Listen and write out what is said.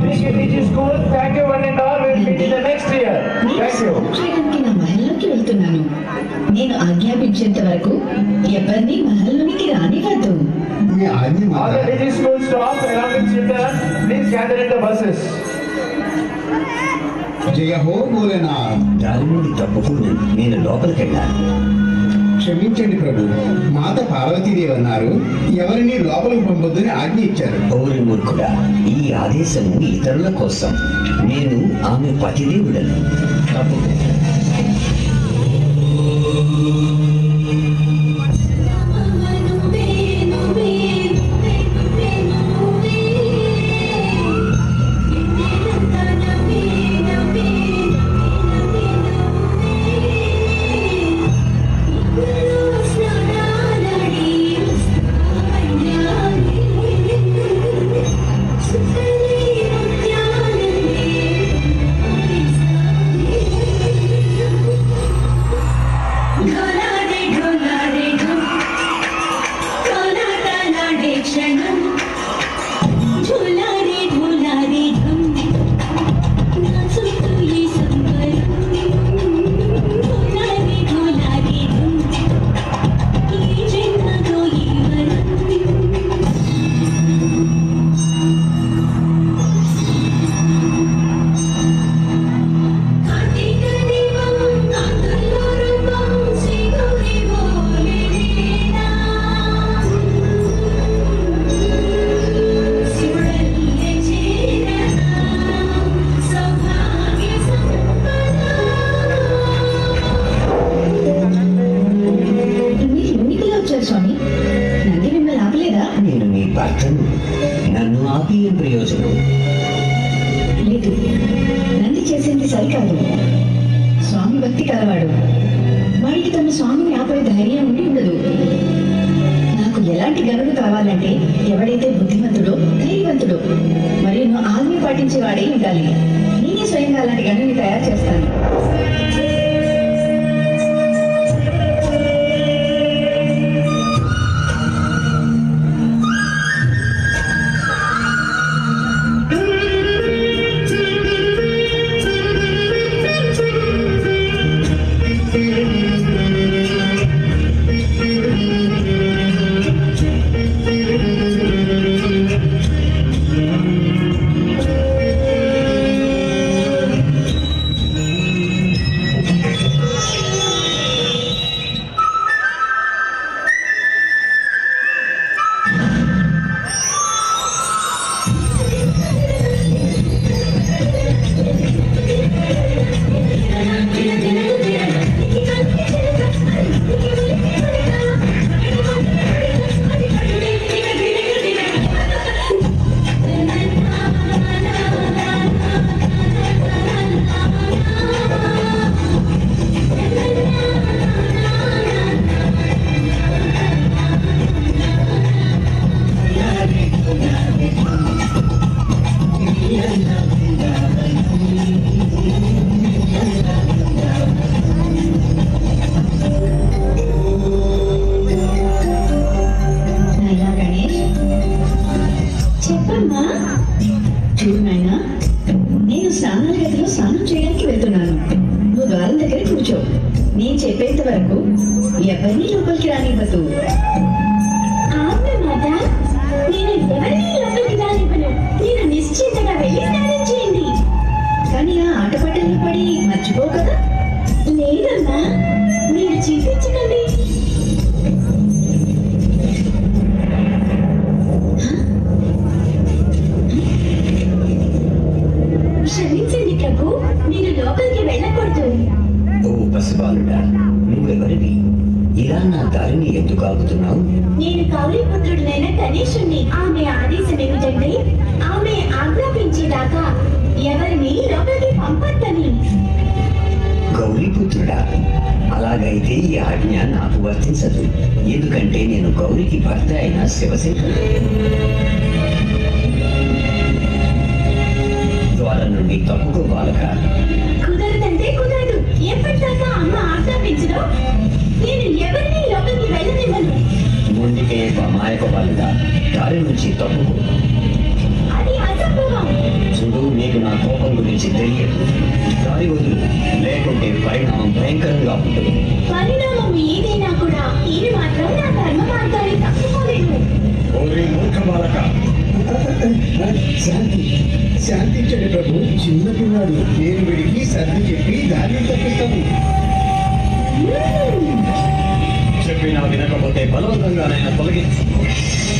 PKTG school. Thank you one and all. We'll meet in the next year. నేను Thank you. స్నానం చేయడానికి నా మహల్లోకి వెళ్తున్నాను నేను ఆజ్ఞాపించేంత వరకు ఎవరిని మహల్లోనికి రానివ్వద్దు ఈ ఆజ్ఞ All మాత the DG school staff along with children, please gather in the buses. జయ హో భోలేనా దారి నుండి తప్పుకుని నేను లోపలికి వెళ్ళాను క్షమించండి ప్రభు మాత పార్వతీదేవి అన్నారు ఎవరిని లోపలికి పంపొద్దని ఆజ్ఞ ఇచ్చారు ఓరి మూర్ఖుడా ఈ ఆదేశము ఇతరుల కోసం నేను ఆమె పతిదేవుడను తప్పు ढोलारे ढोलारे ढोल ढोला तालाडे क्षणम ढोलारे ढोलारे ढम नाचतो ये संबरम ढोलारे ढोलारे ढम ये जन्म तो ये वरम కార్తీక దీపం కాంతుల్లో రూపం శ్రీ గౌరీ బోలేనా శివుడల్లే చేరన సౌభాగ్య సంపద మీరు లోనికిలా వచ్చారు స్వామి నంది మిమ్మల్ని ఆపలేదా నేను నీ భర్తను నన్ను ఆపి ఏం ప్రయోజనం లేదు నంది చేసింది సరికాదు స్వామి భక్తి కలవాడు వాడికి తన స్వామిని ఆపే ధైర్యం ఉండి ఉండదు నాకు ఎలాంటి గనుడు కావాలంటే ఎవడైతే బుద్ధిమంతుడో ధైర్యవంతుడో మరియు నా ఆజ్ఞ పాటించేవాడే ఉండాలి నేనే స్వయంగా అలాంటి గనుని తయారు చేస్తాను నాయనా గణేష్ చెప్పమ్మా చూడు నాయనా నేను స్నానాల గదిలో స్నానం చేయడానికి వెళ్తున్నాను నువ్వు ద్వారం దగ్గర కూర్చో నేను చెప్పేంత వరకు ఎవరిని లోపలికి రానివ్వద్దు ఆమె మాట నేను ఎవరిని లోపలికి రానివ్వను మీరు నిశ్చింతగా వెళ్ళి స్నానం చేయండి కానీ ఆ ఆటపాటల్లో పడి మర్చిపో కదా లేదమ్మా మీరు చింతించకండి క్షమించండి ప్రభు నేను లోపలికి వెళ్ళకూడదు ఓ పసిబాలుడా నువ్వెవరివి ఇలా నా దారిని ఎందుకు ఆగుతున్నావు నేను కౌరి పుత్రుడినైన గణేశుణ్ణి ఆమె ఆదేశం ఏమిటంటే ఆమె ఆజ్ఞాపించేదాకా ఎవరిని లోపలికి పంపొద్దని గౌరీపుత్రుడా అలాగైతే ఈ ఆజ్ఞ నాకు వర్తించదు ఎందుకంటే నేను గౌరికి భర్త అయిన శివశంకరుడు ద్వారం నుండి తప్పుకో బాలక కుదరదంటే కుదరదు ఎప్పటిదాకా అమ్మ ఆజ్ఞాపించదో నేను ఎవరిని లోపలికి వెళ్ళనివ్వను ముందుకే అమాయక బాలుడా దారి నుంచి తప్పుకో అది అసంభవం చూడు నీకు నా కోపం గురించి తెలియదు దారి వదులు లేకుంటే పరిణామం భయంకరంగా ఉంటుంది పరిణామం ఏదైనా కూడా ఇది మాత్రం నా కర్మ మార్గాన్ని తప్పుకోలేదు ఓరి మూర్ఖ బాలక శాంతి శాంతించండి ప్రభు చిన్న పిల్లాడు నేను వీడికి సర్ది చెప్పి దారిని తప్పిస్తాను మ్మ్. చెప్పినా వినకపోతే బలవంతంగానైనా తొలగించు